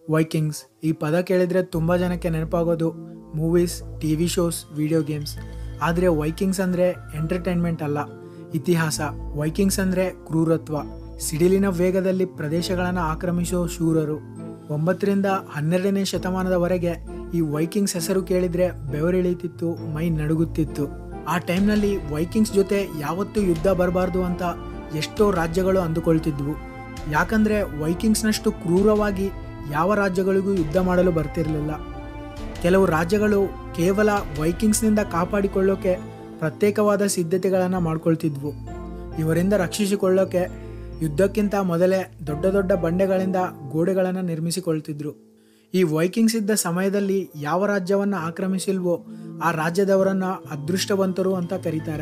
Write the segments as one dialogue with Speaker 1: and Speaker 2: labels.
Speaker 1: Vikings ಈ ಪದ ಕೇಳಿದರೆ ತುಂಬ ಜನಕ್ಕೆ ನೆನಪಾಗೋದು movies T V shows video games ಆದರೆ ವೈಕಿಂಗ್ಸ್ ಅಂದರೆ ಎಂಟರ್ಟೈನ್ಮೆಂಟ್ ಅಲ್ಲ ಇತಿಹಾಸ ವೈಕಿಂಗ್ಸ್ ಅಂದರೆ ಕ್ರೂರತ್ವ ಸಿಡಿಲಿನ ವೇಗದಲ್ಲಿ ಪ್ರದೇಶಗಳನ್ನು ಆಕ್ರಮಿಸೋ ಶೂರರು ಒಂಬತ್ತರಿಂದ ಹನ್ನೆರಡನೇ ಶತಮಾನದವರೆಗೆ ಈ ವೈಕಿಂಗ್ಸ್ ಹೆಸರು ಕೇಳಿದ್ರೆ ಬೆವರಿಳೀತಿತ್ತು ಮೈ ನಡುಗುತ್ತಿತ್ತು ಆ ಟೈಮ್ನಲ್ಲಿ ವೈಕಿಂಗ್ಸ್ ಜೊತೆ ಯಾವತ್ತೂ ಯುದ್ಧ ಬರಬಾರ್ದು ಅಂತ ಎಷ್ಟೋ ರಾಜ್ಯಗಳು ಅಂದುಕೊಳ್ತಿದ್ವು ಯಾಕಂದ್ರೆ ವೈಕಿಂಗ್ಸ್ನಷ್ಟು ಕ್ರೂರವಾಗಿ ಯಾವ ರಾಜ್ಯಗಳಿಗೂ ಯುದ್ಧ ಮಾಡಲು ಬರ್ತಿರಲಿಲ್ಲ ಕೆಲವು ರಾಜ್ಯಗಳು ಕೇವಲ ವೈಕಿಂಗ್ಸ್ನಿಂದ ಕಾಪಾಡಿಕೊಳ್ಳೋಕೆ ಪ್ರತ್ಯೇಕವಾದ ಸಿದ್ಧತೆಗಳನ್ನು ಮಾಡ್ಕೊಳ್ತಿದ್ವು ಇವರಿಂದ ರಕ್ಷಿಸಿಕೊಳ್ಳೋಕೆ ಯುದ್ಧಕ್ಕಿಂತ ಮೊದಲೇ ದೊಡ್ಡ ದೊಡ್ಡ ಬಂಡೆಗಳಿಂದ ಗೋಡೆಗಳನ್ನು ನಿರ್ಮಿಸಿಕೊಳ್ತಿದ್ರು ಈ ವೈಕಿಂಗ್ಸ್ ಇದ್ದ ಸಮಯದಲ್ಲಿ ಯಾವ ರಾಜ್ಯವನ್ನು ಆಕ್ರಮಿಸಿಲ್ವೋ ಆ ರಾಜ್ಯದವರನ್ನ ಅದೃಷ್ಟವಂತರು ಅಂತ ಕರೀತಾರೆ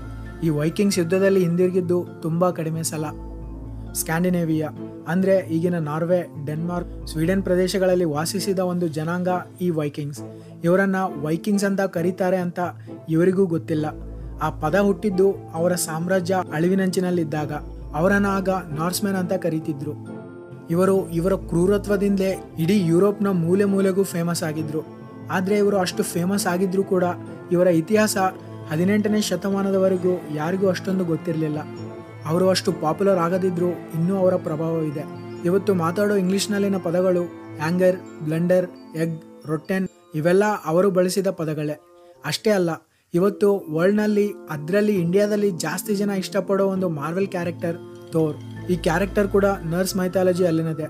Speaker 1: ಈ ವೈಕಿಂಗ್ಸ್ ಯುದ್ಧದಲ್ಲಿ ಹಿಂದಿರುಗಿದ್ದು ತುಂಬ ಕಡಿಮೆ ಸಲ ಸ್ಕ್ಯಾಂಡಿನೇವಿಯಾ ಅಂದರೆ ಈಗಿನ ನಾರ್ವೆ ಡೆನ್ಮಾರ್ಕ್ ಸ್ವೀಡನ್ ಪ್ರದೇಶಗಳಲ್ಲಿ ವಾಸಿಸಿದ ಒಂದು ಜನಾಂಗ ಈ ವೈಕಿಂಗ್ಸ್ ಇವರನ್ನ ವೈಕಿಂಗ್ಸ್ ಅಂತ ಕರೀತಾರೆ ಅಂತ ಇವರಿಗೂ ಗೊತ್ತಿಲ್ಲ ಆ ಪದ ಹುಟ್ಟಿದ್ದು ಅವರ ಸಾಮ್ರಾಜ್ಯ ಅಳಿವಿನಂಚಿನಲ್ಲಿದ್ದಾಗ ಅವರನ್ನ ಆಗ ನಾರ್ಸ್ಮೆನ್ ಅಂತ ಕರೀತಿದ್ರು ಇವರು ಇವರ ಕ್ರೂರತ್ವದಿಂದಲೇ ಇಡೀ ಯುರೋಪ್ನ ಮೂಲೆ ಮೂಲೆಗೂ ಫೇಮಸ್ ಆಗಿದ್ರು ಆದರೆ ಇವರು ಅಷ್ಟು ಫೇಮಸ್ ಆಗಿದ್ರೂ ಕೂಡ ಇವರ ಇತಿಹಾಸ ಹದಿನೆಂಟನೇ ಶತಮಾನದವರೆಗೂ ಯಾರಿಗೂ ಅಷ್ಟೊಂದು ಗೊತ್ತಿರಲಿಲ್ಲ ಅವರು ಅಷ್ಟು ಪಾಪ್ಯುಲರ್ ಆಗದಿದ್ರೂ ಇನ್ನೂ ಅವರ ಪ್ರಭಾವ ಇದೆ ಇವತ್ತು ಮಾತಾಡೋ ಇಂಗ್ಲಿಷ್ನಲ್ಲಿನ ಪದಗಳು ಆ್ಯಂಗರ್ ಬ್ಲೆಂಡರ್ ಎಗ್ ರೊಟ್ಟೆನ್ ಇವೆಲ್ಲ ಅವರು ಬಳಸಿದ ಪದಗಳೇ ಅಷ್ಟೇ ಅಲ್ಲ ಇವತ್ತು ವರ್ಲ್ಡ್ನಲ್ಲಿ ಅದರಲ್ಲಿ ಇಂಡಿಯಾದಲ್ಲಿ ಜಾಸ್ತಿ ಜನ ಇಷ್ಟಪಡೋ ಒಂದು ಮಾರ್ವೆಲ್ ಕ್ಯಾರೆಕ್ಟರ್ ಥೋರ್ ಈ ಕ್ಯಾರೆಕ್ಟರ್ ಕೂಡ ನರ್ಸ್ ಮೈಥಾಲಜಿ ಅಲ್ಲಿನದೆ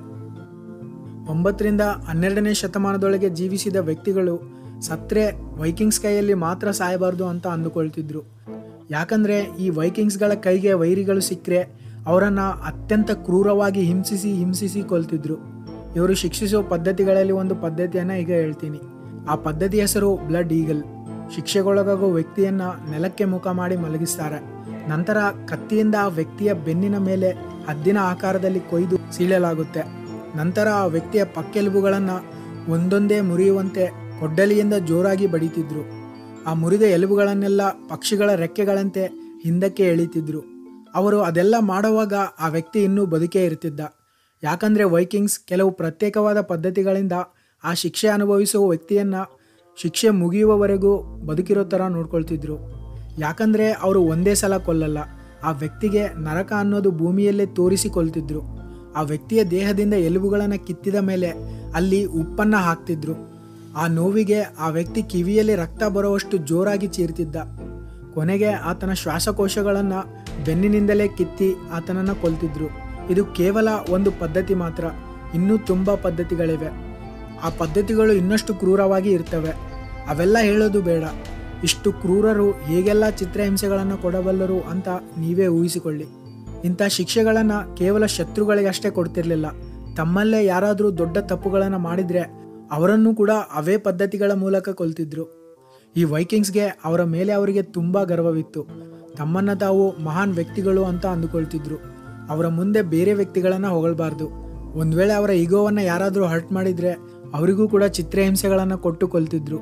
Speaker 1: ಒಂಬತ್ತರಿಂದ ಹನ್ನೆರಡನೇ ಶತಮಾನದೊಳಗೆ ಜೀವಿಸಿದ ವ್ಯಕ್ತಿಗಳು ಸತ್ರೆ ವೈಕಿಂಗ್ಸ್ ಕೈಯಲ್ಲಿ ಮಾತ್ರ ಸಾಯಬಾರ್ದು ಅಂತ ಅಂದುಕೊಳ್ತಿದ್ರು ಯಾಕಂದ್ರೆ ಈ ವೈಕಿಂಗ್ಸ್ಗಳ ಕೈಗೆ ವೈರಿಗಳು ಸಿಕ್ಕರೆ ಅವರನ್ನ ಅತ್ಯಂತ ಕ್ರೂರವಾಗಿ ಹಿಂಸಿಸಿ ಹಿಂಸಿಸಿ ಕೊಲ್ತಿದ್ರು ಇವರು ಶಿಕ್ಷಿಸೋ ಪದ್ಧತಿಗಳಲ್ಲಿ ಒಂದು ಪದ್ಧತಿಯನ್ನ ಈಗ ಹೇಳ್ತೀನಿ ಆ ಪದ್ಧತಿ ಹೆಸರು ಬ್ಲಡ್ ಈಗಲ್ ಶಿಕ್ಷೆಗೊಳಗಾಗೋ ವ್ಯಕ್ತಿಯನ್ನ ನೆಲಕ್ಕೆ ಮುಖ ಮಾಡಿ ಮಲಗಿಸ್ತಾರೆ ನಂತರ ಕತ್ತಿಯಿಂದ ಆ ವ್ಯಕ್ತಿಯ ಬೆನ್ನಿನ ಮೇಲೆ ಹದ್ದಿನ ಆಕಾರದಲ್ಲಿ ಕೊಯ್ದು ಸೀಳಲಾಗುತ್ತೆ ನಂತರ ಆ ವ್ಯಕ್ತಿಯ ಪಕ್ಕೆಲುಬುಗಳನ್ನ ಒಂದೊಂದೇ ಮುರಿಯುವಂತೆ ಕೊಡ್ಡಲಿಯಿಂದ ಜೋರಾಗಿ ಬಡಿತಿದ್ರು ಆ ಮುರಿದ ಎಲುಬುಗಳನ್ನೆಲ್ಲ ಪಕ್ಷಿಗಳ ರೆಕ್ಕೆಗಳಂತೆ ಹಿಂದಕ್ಕೆ ಎಳಿತಿದ್ರು ಅವರು ಅದೆಲ್ಲ ಮಾಡುವಾಗ ಆ ವ್ಯಕ್ತಿ ಇನ್ನೂ ಬದುಕೇ ಇರ್ತಿದ್ದ ಯಾಕಂದ್ರೆ ವೈಕಿಂಗ್ಸ್ ಕೆಲವು ಪ್ರತ್ಯೇಕವಾದ ಪದ್ಧತಿಗಳಿಂದ ಆ ಶಿಕ್ಷೆ ಅನುಭವಿಸುವ ವ್ಯಕ್ತಿಯನ್ನ ಶಿಕ್ಷೆ ಮುಗಿಯುವವರೆಗೂ ಬದುಕಿರೋ ಥರ ನೋಡ್ಕೊಳ್ತಿದ್ರು ಯಾಕಂದ್ರೆ ಅವರು ಒಂದೇ ಸಲ ಕೊಲ್ಲಲ್ಲ ಆ ವ್ಯಕ್ತಿಗೆ ನರಕ ಅನ್ನೋದು ಭೂಮಿಯಲ್ಲೇ ತೋರಿಸಿಕೊಳ್ತಿದ್ರು ಆ ವ್ಯಕ್ತಿಯ ದೇಹದಿಂದ ಎಲುಬುಗಳನ್ನು ಕಿತ್ತಿದ ಮೇಲೆ ಅಲ್ಲಿ ಉಪ್ಪನ್ನ ಹಾಕ್ತಿದ್ರು ಆ ನೋವಿಗೆ ಆ ವ್ಯಕ್ತಿ ಕಿವಿಯಲ್ಲಿ ರಕ್ತ ಬರುವಷ್ಟು ಜೋರಾಗಿ ಚೀರ್ತಿದ್ದ ಕೊನೆಗೆ ಆತನ ಶ್ವಾಸಕೋಶಗಳನ್ನು ಬೆನ್ನಿನಿಂದಲೇ ಕಿತ್ತಿ ಆತನನ್ನು ಕೊಲ್ತಿದ್ರು ಇದು ಕೇವಲ ಒಂದು ಪದ್ಧತಿ ಮಾತ್ರ ಇನ್ನೂ ತುಂಬ ಪದ್ಧತಿಗಳಿವೆ ಆ ಪದ್ಧತಿಗಳು ಇನ್ನಷ್ಟು ಕ್ರೂರವಾಗಿ ಇರ್ತವೆ ಅವೆಲ್ಲ ಹೇಳೋದು ಬೇಡ ಇಷ್ಟು ಕ್ರೂರರು ಹೇಗೆಲ್ಲ ಚಿತ್ರಹಿಂಸೆಗಳನ್ನು ಕೊಡಬಲ್ಲರು ಅಂತ ನೀವೇ ಊಹಿಸಿಕೊಳ್ಳಿ ಇಂಥ ಶಿಕ್ಷೆಗಳನ್ನು ಕೇವಲ ಶತ್ರುಗಳಿಗಷ್ಟೇ ಕೊಡ್ತಿರ್ಲಿಲ್ಲ ತಮ್ಮಲ್ಲೇ ಯಾರಾದರೂ ದೊಡ್ಡ ತಪ್ಪುಗಳನ್ನು ಮಾಡಿದ್ರೆ ಅವರನ್ನು ಕೂಡ ಅವೇ ಪದ್ಧತಿಗಳ ಮೂಲಕ ಕೊಲ್ತಿದ್ರು ಈ ವೈಕಿಂಗ್ಸ್ಗೆ ಅವರ ಮೇಲೆ ಅವರಿಗೆ ತುಂಬ ಗರ್ವವಿತ್ತು ತಮ್ಮನ್ನ ತಾವು ಮಹಾನ್ ವ್ಯಕ್ತಿಗಳು ಅಂತ ಅಂದುಕೊಳ್ತಿದ್ರು ಅವರ ಮುಂದೆ ಬೇರೆ ವ್ಯಕ್ತಿಗಳನ್ನ ಹೊಗಳಬಾರ್ದು ಒಂದ್ ವೇಳೆ ಅವರ ಈಗೋವನ್ನ ಯಾರಾದರೂ ಹರ್ಟ್ ಮಾಡಿದ್ರೆ ಅವರಿಗೂ ಕೂಡ ಚಿತ್ರಹಿಂಸೆಗಳನ್ನು ಕೊಟ್ಟು ಕೊಲ್ತಿದ್ರು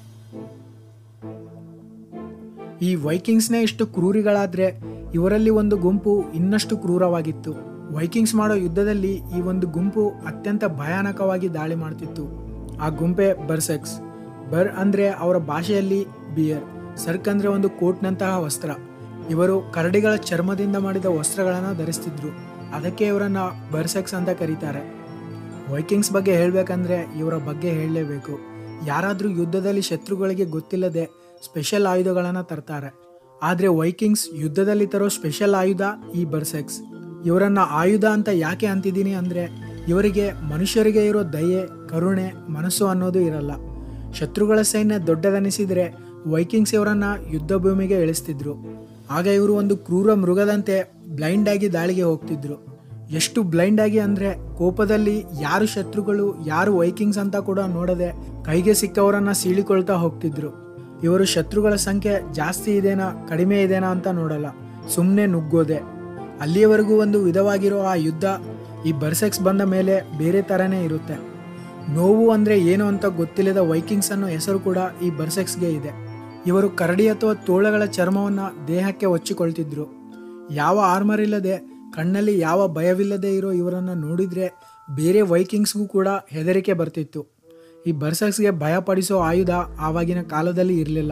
Speaker 1: ಈ ವೈಕಿಂಗ್ಸ್ನೇ ಇಷ್ಟು ಕ್ರೂರಿಗಳಾದ್ರೆ ಇವರಲ್ಲಿ ಒಂದು ಗುಂಪು ಇನ್ನಷ್ಟು ಕ್ರೂರವಾಗಿತ್ತು ವೈಕಿಂಗ್ಸ್ ಮಾಡೋ ಯುದ್ಧದಲ್ಲಿ ಈ ಒಂದು ಗುಂಪು ಅತ್ಯಂತ ಭಯಾನಕವಾಗಿ ದಾಳಿ ಮಾಡ್ತಿತ್ತು ಆ ಗುಂಪೆ ಬರ್ಸೆಕ್ಸ್ ಬರ್ ಅಂದ್ರೆ ಅವರ ಭಾಷೆಯಲ್ಲಿ ಬಿಯರ್ ಸರ್ಕ್ ಅಂದ್ರೆ ಒಂದು ಕೋಟ್ನಂತಹ ವಸ್ತ್ರ ಇವರು ಕರಡಿಗಳ ಚರ್ಮದಿಂದ ಮಾಡಿದ ವಸ್ತ್ರಗಳನ್ನು ಧರಿಸ್ತಿದ್ರು ಅದಕ್ಕೆ ಇವರನ್ನ ಬರ್ಸೆಕ್ಸ್ ಅಂತ ಕರೀತಾರೆ ವೈಕಿಂಗ್ಸ್ ಬಗ್ಗೆ ಹೇಳಬೇಕಂದ್ರೆ ಇವರ ಬಗ್ಗೆ ಹೇಳಲೇಬೇಕು ಯಾರಾದರೂ ಯುದ್ಧದಲ್ಲಿ ಶತ್ರುಗಳಿಗೆ ಗೊತ್ತಿಲ್ಲದೆ ಸ್ಪೆಷಲ್ ಆಯುಧಗಳನ್ನು ತರ್ತಾರೆ ಆದರೆ ವೈಕಿಂಗ್ಸ್ ಯುದ್ಧದಲ್ಲಿ ತರೋ ಸ್ಪೆಷಲ್ ಆಯುಧ ಈ ಬರ್ಸೆಕ್ಸ್ ಇವರನ್ನ ಆಯುಧ ಅಂತ ಯಾಕೆ ಅಂತಿದ್ದೀನಿ ಅಂದರೆ ಇವರಿಗೆ ಮನುಷ್ಯರಿಗೆ ಇರೋ ದಯೆ ಕರುಣೆ ಮನಸ್ಸು ಅನ್ನೋದು ಇರಲ್ಲ ಶತ್ರುಗಳ ಸೈನ್ಯ ದೊಡ್ಡದನಿಸಿದರೆ ವೈಕಿಂಗ್ಸ್ ಇವರನ್ನ ಯುದ್ಧ ಭೂಮಿಗೆ ಇಳಿಸ್ತಿದ್ರು ಆಗ ಇವರು ಒಂದು ಕ್ರೂರ ಮೃಗದಂತೆ ಬ್ಲೈಂಡ್ ಆಗಿ ದಾಳಿಗೆ ಹೋಗ್ತಿದ್ರು ಎಷ್ಟು ಬ್ಲೈಂಡ್ ಆಗಿ ಅಂದ್ರೆ ಕೋಪದಲ್ಲಿ ಯಾರು ಶತ್ರುಗಳು ಯಾರು ವೈಕಿಂಗ್ಸ್ ಅಂತ ಕೂಡ ನೋಡದೆ ಕೈಗೆ ಸಿಕ್ಕವರನ್ನ ಸೀಳಿಕೊಳ್ತಾ ಹೋಗ್ತಿದ್ರು ಇವರು ಶತ್ರುಗಳ ಸಂಖ್ಯೆ ಜಾಸ್ತಿ ಇದೆನಾ ಕಡಿಮೆ ಇದೆನಾ ಅಂತ ನೋಡಲ್ಲ ಸುಮ್ಮನೆ ನುಗ್ಗೋದೆ ಅಲ್ಲಿಯವರೆಗೂ ಒಂದು ವಿಧವಾಗಿರೋ ಆ ಯುದ್ಧ ಈ ಬರ್ಸೆಕ್ಸ್ ಬಂದ ಮೇಲೆ ಬೇರೆ ಥರನೇ ಇರುತ್ತೆ ನೋವು ಅಂದ್ರೆ ಏನು ಅಂತ ಗೊತ್ತಿಲ್ಲದ ವೈಕಿಂಗ್ಸ್ ಅನ್ನೋ ಹೆಸರು ಕೂಡ ಈ ಬರ್ಸೆಕ್ಸ್ಗೆ ಇದೆ ಇವರು ಕರಡಿ ಅಥವಾ ತೋಳಗಳ ಚರ್ಮವನ್ನ ದೇಹಕ್ಕೆ ಹೊಚ್ಚಿಕೊಳ್ತಿದ್ರು ಯಾವ ಆರ್ಮರ್ ಇಲ್ಲದೆ ಕಣ್ಣಲ್ಲಿ ಯಾವ ಭಯವಿಲ್ಲದೆ ಇರೋ ಇವರನ್ನ ನೋಡಿದ್ರೆ ಬೇರೆ ವೈಕಿಂಗ್ಸ್ಗೂ ಕೂಡ ಹೆದರಿಕೆ ಬರ್ತಿತ್ತು ಈ ಬರ್ಸಕ್ಸ್ಗೆ ಭಯಪಡಿಸೋ ಆಯುಧ ಆವಾಗಿನ ಕಾಲದಲ್ಲಿ ಇರಲಿಲ್ಲ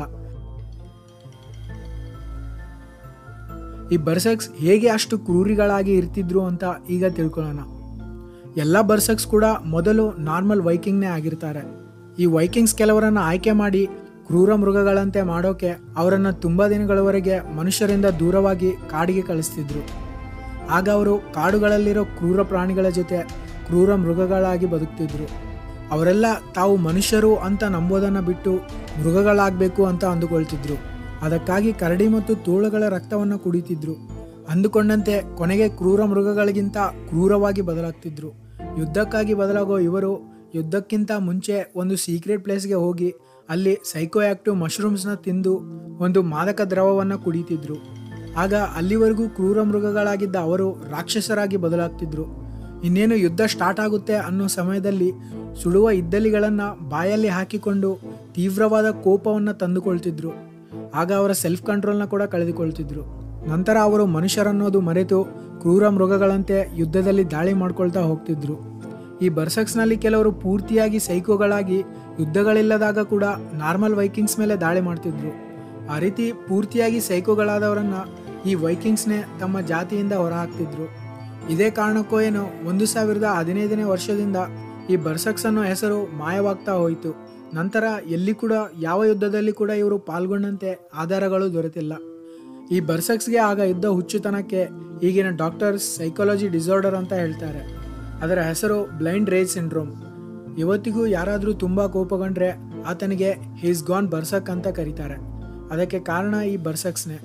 Speaker 1: ಈ ಬರ್ಸಕ್ಸ್ ಹೇಗೆ ಅಷ್ಟು ಕ್ರೂರಿಗಳಾಗಿ ಇರ್ತಿದ್ರು ಅಂತ ಈಗ ತಿಳ್ಕೊಳ್ಳೋಣ ಎಲ್ಲ ಬರ್ಸಕ್ಸ್ ಕೂಡ ಮೊದಲು ನಾರ್ಮಲ್ ವೈಕಿಂಗ್ನೇ ಆಗಿರ್ತಾರೆ ಈ ವೈಕಿಂಗ್ಸ್ ಕೆಲವರನ್ನು ಆಯ್ಕೆ ಮಾಡಿ ಕ್ರೂರ ಮೃಗಗಳಂತೆ ಮಾಡೋಕೆ ಅವರನ್ನು ತುಂಬ ದಿನಗಳವರೆಗೆ ಮನುಷ್ಯರಿಂದ ದೂರವಾಗಿ ಕಾಡಿಗೆ ಕಳಿಸ್ತಿದ್ರು ಆಗ ಅವರು ಕಾಡುಗಳಲ್ಲಿರೋ ಕ್ರೂರ ಪ್ರಾಣಿಗಳ ಜೊತೆ ಕ್ರೂರ ಮೃಗಗಳಾಗಿ ಬದುಕ್ತಿದ್ರು ಅವರೆಲ್ಲ ತಾವು ಮನುಷ್ಯರು ಅಂತ ನಂಬೋದನ್ನು ಬಿಟ್ಟು ಮೃಗಗಳಾಗಬೇಕು ಅಂತ ಅಂದುಕೊಳ್ತಿದ್ರು ಅದಕ್ಕಾಗಿ ಕರಡಿ ಮತ್ತು ತೋಳುಗಳ ರಕ್ತವನ್ನು ಕುಡಿತಿದ್ರು ಅಂದುಕೊಂಡಂತೆ ಕೊನೆಗೆ ಕ್ರೂರ ಮೃಗಗಳಿಗಿಂತ ಕ್ರೂರವಾಗಿ ಬದಲಾಗ್ತಿದ್ರು ಯುದ್ಧಕ್ಕಾಗಿ ಬದಲಾಗೋ ಇವರು ಯುದ್ಧಕ್ಕಿಂತ ಮುಂಚೆ ಒಂದು ಸೀಕ್ರೆಟ್ ಪ್ಲೇಸ್ಗೆ ಹೋಗಿ ಅಲ್ಲಿ ಸೈಕೋ ಆಕ್ಟಿವ್ ಮಶ್ರೂಮ್ಸ್ನ ತಿಂದು ಒಂದು ಮಾದಕ ದ್ರವವನ್ನು ಕುಡಿತಿದ್ರು ಆಗ ಅಲ್ಲಿವರೆಗೂ ಕ್ರೂರ ಮೃಗಗಳಾಗಿದ್ದ ಅವರು ರಾಕ್ಷಸರಾಗಿ ಬದಲಾಗ್ತಿದ್ರು ಇನ್ನೇನು ಯುದ್ಧ ಸ್ಟಾರ್ಟ್ ಆಗುತ್ತೆ ಅನ್ನೋ ಸಮಯದಲ್ಲಿ ಸುಡುವ ಇದ್ದಲಿಗಳನ್ನು ಬಾಯಲ್ಲಿ ಹಾಕಿಕೊಂಡು ತೀವ್ರವಾದ ಕೋಪವನ್ನು ತಂದುಕೊಳ್ತಿದ್ರು ಆಗ ಅವರ ಸೆಲ್ಫ್ ಕಂಟ್ರೋಲ್ನ ಕೂಡ ಕಳೆದುಕೊಳ್ತಿದ್ರು ನಂತರ ಅವರು ಮನುಷ್ಯರನ್ನೋದು ಮರೆತು ಕ್ರೂರ ಮೃಗಗಳಂತೆ ಯುದ್ಧದಲ್ಲಿ ದಾಳಿ ಮಾಡ್ಕೊಳ್ತಾ ಹೋಗ್ತಿದ್ರು ಈ ಬರ್ಸಕ್ಸ್ನಲ್ಲಿ ಕೆಲವರು ಪೂರ್ತಿಯಾಗಿ ಸೈಕೋಗಳಾಗಿ ಯುದ್ಧಗಳಿಲ್ಲದಾಗ ಕೂಡ ನಾರ್ಮಲ್ ವೈಕಿಂಗ್ಸ್ ಮೇಲೆ ದಾಳಿ ಮಾಡ್ತಿದ್ರು ಆ ರೀತಿ ಪೂರ್ತಿಯಾಗಿ ಸೈಕೋಗಳಾದವರನ್ನ ಈ ವೈಕಿಂಗ್ಸ್ನೇ ತಮ್ಮ ಜಾತಿಯಿಂದ ಹೊರಹಾಕ್ತಿದ್ರು ಇದೇ ಕಾರಣಕ್ಕೋ ಏನೋ ಒಂದು ಸಾವಿರದ ಹದಿನೈದನೇ ವರ್ಷದಿಂದ ಈ ಬರ್ಸಕ್ಸ್ ಅನ್ನೋ ಹೆಸರು ಮಾಯವಾಗ್ತಾ ಹೋಯಿತು ನಂತರ ಎಲ್ಲಿ ಕೂಡ ಯಾವ ಯುದ್ಧದಲ್ಲಿ ಕೂಡ ಇವರು ಪಾಲ್ಗೊಂಡಂತೆ ಆಧಾರಗಳು ದೊರೆತಿಲ್ಲ ಈ ಬರ್ಸಕ್ಸ್ಗೆ ಆಗ ಇದ್ದ ಹುಚ್ಚುತನಕ್ಕೆ ಈಗಿನ ಡಾಕ್ಟರ್ಸ್ ಸೈಕಾಲಜಿ ಡಿಸಾರ್ಡರ್ ಅಂತ ಹೇಳ್ತಾರೆ ಅದರ ಹೆಸರು ಬ್ಲೈಂಡ್ ರೇಜ್ ಸಿಂಡ್ರೋಮ್ ಇವತ್ತಿಗೂ ಯಾರಾದರೂ ತುಂಬ ಕೋಪಗೊಂಡ್ರೆ ಆತನಿಗೆ ಹೀಸ್ ಗಾನ್ ಬರ್ಸಕ್ ಅಂತ ಕರೀತಾರೆ ಅದಕ್ಕೆ ಕಾರಣ ಈ ಬರ್ಸಕ್ಸ್ನೇ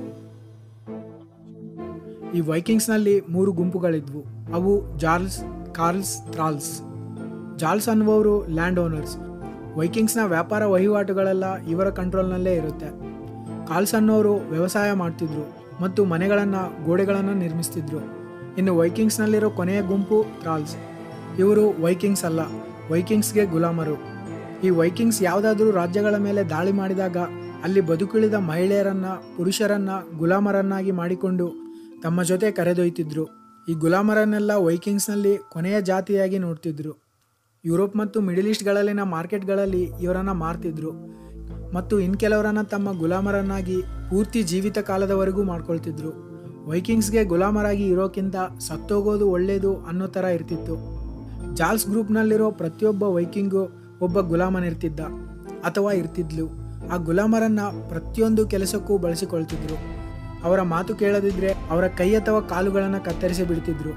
Speaker 1: ಈ ವೈಕಿಂಗ್ಸ್ನಲ್ಲಿ ಮೂರು ಗುಂಪುಗಳಿದ್ವು ಅವು ಜಾರ್ಲ್ಸ್ ಕಾರ್ಲ್ಸ್ ಥ್ರಾಲ್ಸ್ ಜಾರ್ಲ್ಸ್ ಅನ್ನುವವರು ಲ್ಯಾಂಡ್ ಓನರ್ಸ್ ವೈಕಿಂಗ್ಸ್ನ ವ್ಯಾಪಾರ ವಹಿವಾಟುಗಳೆಲ್ಲ ಇವರ ಕಂಟ್ರೋಲ್ನಲ್ಲೇ ಇರುತ್ತೆ ಕಾಲ್ಸ್ ಅನ್ನೋರು ವ್ಯವಸಾಯ ಮಾಡ್ತಿದ್ರು ಮತ್ತು ಮನೆಗಳನ್ನು ಗೋಡೆಗಳನ್ನು ನಿರ್ಮಿಸ್ತಿದ್ರು ಇನ್ನು ವೈಕಿಂಗ್ಸ್ನಲ್ಲಿರೋ ಕೊನೆಯ ಗುಂಪು ಥ್ರಾಲ್ಸ್ ಇವರು ವೈಕಿಂಗ್ಸ್ ಅಲ್ಲ ವೈಕಿಂಗ್ಸ್ಗೆ ಗುಲಾಮರು ಈ ವೈಕಿಂಗ್ಸ್ ಯಾವುದಾದ್ರೂ ರಾಜ್ಯಗಳ ಮೇಲೆ ದಾಳಿ ಮಾಡಿದಾಗ ಅಲ್ಲಿ ಬದುಕುಳಿದ ಮಹಿಳೆಯರನ್ನ ಪುರುಷರನ್ನ ಗುಲಾಮರನ್ನಾಗಿ ಮಾಡಿಕೊಂಡು ತಮ್ಮ ಜೊತೆ ಕರೆದೊಯ್ತಿದ್ರು ಈ ಗುಲಾಮರನ್ನೆಲ್ಲ ವೈಕಿಂಗ್ಸ್ನಲ್ಲಿ ಕೊನೆಯ ಜಾತಿಯಾಗಿ ನೋಡ್ತಿದ್ರು ಯುರೋಪ್ ಮತ್ತು ಮಿಡಿಲ್ ಈಸ್ಟ್ಗಳಲ್ಲಿನ ಮಾರ್ಕೆಟ್ಗಳಲ್ಲಿ ಇವರನ್ನ ಮಾರ್ತಿದ್ರು ಮತ್ತು ಇನ್ ಕೆಲವರನ್ನ ತಮ್ಮ ಗುಲಾಮರನ್ನಾಗಿ ಪೂರ್ತಿ ಜೀವಿತ ಕಾಲದವರೆಗೂ ಮಾಡ್ಕೊಳ್ತಿದ್ರು ವೈಕಿಂಗ್ಸ್ಗೆ ಗುಲಾಮರಾಗಿ ಇರೋಕ್ಕಿಂತ ಸತ್ತೋಗೋದು ಒಳ್ಳೆಯದು ಅನ್ನೋ ಥರ ಇರ್ತಿತ್ತು ಜಾಲ್ಸ್ ಗ್ರೂಪ್ನಲ್ಲಿರೋ ಪ್ರತಿಯೊಬ್ಬ ವೈಕಿಂಗು ಒಬ್ಬ ಗುಲಾಮನಿರ್ತಿದ್ದ ಅಥವಾ ಇರ್ತಿದ್ಲು ಆ ಗುಲಾಮರನ್ನ ಪ್ರತಿಯೊಂದು ಕೆಲಸಕ್ಕೂ ಬಳಸಿಕೊಳ್ತಿದ್ರು ಅವರ ಮಾತು ಕೇಳದಿದ್ರೆ ಅವರ ಕೈ ಅಥವಾ ಕಾಲುಗಳನ್ನು ಕತ್ತರಿಸಿ ಬಿಡ್ತಿದ್ರು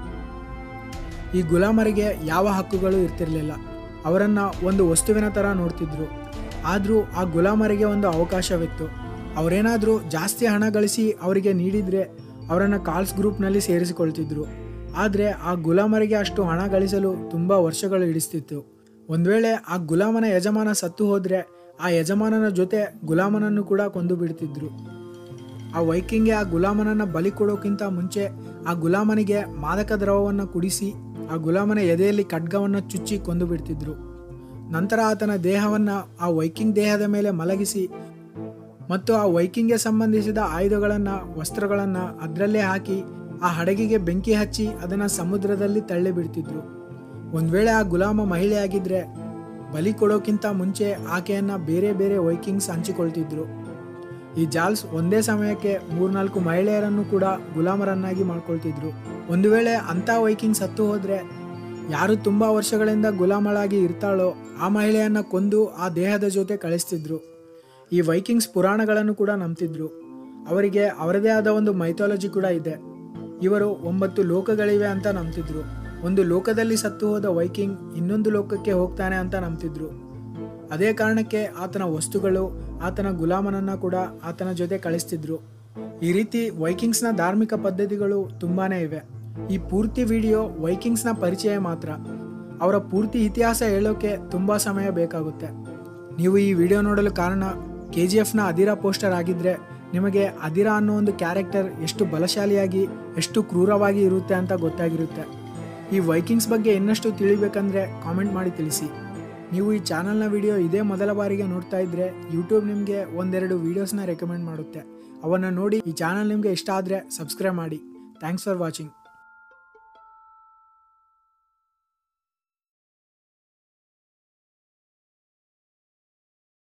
Speaker 1: ಈ ಗುಲಾಮರಿಗೆ ಯಾವ ಹಕ್ಕುಗಳು ಇರ್ತಿರ್ಲಿಲ್ಲ ಅವರನ್ನ ಒಂದು ವಸ್ತುವಿನ ಥರ ನೋಡ್ತಿದ್ರು ಆದರೂ ಆ ಗುಲಾಮರಿಗೆ ಒಂದು ಅವಕಾಶವಿತ್ತು ಅವರೇನಾದರೂ ಜಾಸ್ತಿ ಹಣ ಗಳಿಸಿ ಅವರಿಗೆ ನೀಡಿದರೆ ಅವರನ್ನು ಕಾಲ್ಸ್ ಗ್ರೂಪ್ನಲ್ಲಿ ಸೇರಿಸಿಕೊಳ್ತಿದ್ರು ಆದರೆ ಆ ಗುಲಾಮರಿಗೆ ಅಷ್ಟು ಹಣ ಗಳಿಸಲು ತುಂಬ ವರ್ಷಗಳು ಹಿಡಿಸ್ತಿತ್ತು ಒಂದು ವೇಳೆ ಆ ಗುಲಾಮನ ಯಜಮಾನ ಸತ್ತು ಹೋದರೆ ಆ ಯಜಮಾನನ ಜೊತೆ ಗುಲಾಮನನ್ನು ಕೂಡ ಕೊಂದು ಬಿಡ್ತಿದ್ರು ಆ ವೈಕಿಂಗ್ಗೆ ಆ ಗುಲಾಮನನ್ನ ಬಲಿ ಕೊಡೋಕ್ಕಿಂತ ಮುಂಚೆ ಆ ಗುಲಾಮನಿಗೆ ಮಾದಕ ದ್ರವವನ್ನು ಕುಡಿಸಿ ಆ ಗುಲಾಮನ ಎದೆಯಲ್ಲಿ ಖಡ್ಗವನ್ನು ಚುಚ್ಚಿ ಕೊಂದು ಬಿಡ್ತಿದ್ರು ನಂತರ ಆತನ ದೇಹವನ್ನ ಆ ವೈಕಿಂಗ್ ದೇಹದ ಮೇಲೆ ಮಲಗಿಸಿ ಮತ್ತು ಆ ವೈಕಿಂಗ್ಗೆ ಸಂಬಂಧಿಸಿದ ಆಯುಧಗಳನ್ನ ವಸ್ತ್ರಗಳನ್ನ ಅದರಲ್ಲೇ ಹಾಕಿ ಆ ಹಡಗಿಗೆ ಬೆಂಕಿ ಹಚ್ಚಿ ಅದನ್ನ ಸಮುದ್ರದಲ್ಲಿ ತಳ್ಳಿ ಬಿಡ್ತಿದ್ರು ಒಂದ್ ವೇಳೆ ಆ ಗುಲಾಮ ಮಹಿಳೆಯಾಗಿದ್ರೆ ಬಲಿ ಕೊಡೋಕ್ಕಿಂತ ಮುಂಚೆ ಆಕೆಯನ್ನ ಬೇರೆ ಬೇರೆ ವೈಕಿಂಗ್ಸ್ ಹಂಚಿಕೊಳ್ತಿದ್ರು ಈ ಜಾಲ್ಸ್ ಒಂದೇ ಸಮಯಕ್ಕೆ ಮೂರ್ನಾಲ್ಕು ಮಹಿಳೆಯರನ್ನು ಕೂಡ ಗುಲಾಮರನ್ನಾಗಿ ಮಾಡ್ಕೊಳ್ತಿದ್ರು ಒಂದು ವೇಳೆ ಅಂಥ ವೈಕಿಂಗ್ ಸತ್ತು ಹೋದ್ರೆ ಯಾರು ತುಂಬಾ ವರ್ಷಗಳಿಂದ ಗುಲಾಮಳಾಗಿ ಇರ್ತಾಳೋ ಆ ಮಹಿಳೆಯನ್ನ ಕೊಂದು ಆ ದೇಹದ ಜೊತೆ ಕಳಿಸ್ತಿದ್ರು ಈ ವೈಕಿಂಗ್ಸ್ ಪುರಾಣಗಳನ್ನು ಕೂಡ ನಂಬ್ತಿದ್ರು ಅವರಿಗೆ ಅವರದೇ ಆದ ಒಂದು ಮೈಥಾಲಜಿ ಕೂಡ ಇದೆ ಇವರು ಒಂಬತ್ತು ಲೋಕಗಳಿವೆ ಅಂತ ನಂಬ್ತಿದ್ರು ಒಂದು ಲೋಕದಲ್ಲಿ ಸತ್ತು ಹೋದ ವೈಕಿಂಗ್ ಇನ್ನೊಂದು ಲೋಕಕ್ಕೆ ಹೋಗ್ತಾನೆ ಅಂತ ನಂಬ್ತಿದ್ರು ಅದೇ ಕಾರಣಕ್ಕೆ ಆತನ ವಸ್ತುಗಳು ಆತನ ಗುಲಾಮನನ್ನ ಕೂಡ ಆತನ ಜೊತೆ ಕಳಿಸ್ತಿದ್ರು ಈ ರೀತಿ ವೈಕಿಂಗ್ಸ್ನ ಧಾರ್ಮಿಕ ಪದ್ಧತಿಗಳು ತುಂಬಾನೇ ಇವೆ ಈ ಪೂರ್ತಿ ವಿಡಿಯೋ ವೈಕಿಂಗ್ಸ್ನ ಪರಿಚಯ ಮಾತ್ರ ಅವರ ಪೂರ್ತಿ ಇತಿಹಾಸ ಹೇಳೋಕೆ ತುಂಬಾ ಸಮಯ ಬೇಕಾಗುತ್ತೆ ನೀವು ಈ ವಿಡಿಯೋ ನೋಡಲು ಕಾರಣ ಕೆ ಜಿ ಎಫ್ನ ಅದಿರಾ ಪೋಸ್ಟರ್ ಆಗಿದ್ರೆ ನಿಮಗೆ ಅದಿರಾ ಅನ್ನೋ ಒಂದು ಕ್ಯಾರೆಕ್ಟರ್ ಎಷ್ಟು ಬಲಶಾಲಿಯಾಗಿ ಎಷ್ಟು ಕ್ರೂರವಾಗಿ ಇರುತ್ತೆ ಅಂತ ಗೊತ್ತಾಗಿರುತ್ತೆ ಈ ವೈಕಿಂಗ್ಸ್ ಬಗ್ಗೆ ಇನ್ನಷ್ಟು ತಿಳಿಬೇಕಂದ್ರೆ ಕಾಮೆಂಟ್ ಮಾಡಿ ತಿಳಿಸಿ ನೀವು ಈ ಚಾನಲ್ನ ವಿಡಿಯೋ ಇದೇ ಮೊದಲ ಬಾರಿಗೆ ನೋಡ್ತಾ ಇದ್ರೆ ಯೂಟ್ಯೂಬ್ ನಿಮಗೆ ಒಂದೆರಡು ವೀಡಿಯೋಸ್ನ ರೆಕಮೆಂಡ್ ಮಾಡುತ್ತೆ ಅವನ್ನು ನೋಡಿ ಈ ಚಾನಲ್ ನಿಮಗೆ ಇಷ್ಟ ಆದರೆ ಸಬ್ಸ್ಕ್ರೈಬ್ ಮಾಡಿ ಥ್ಯಾಂಕ್ಸ್ ಫಾರ್ ವಾಚಿಂಗ್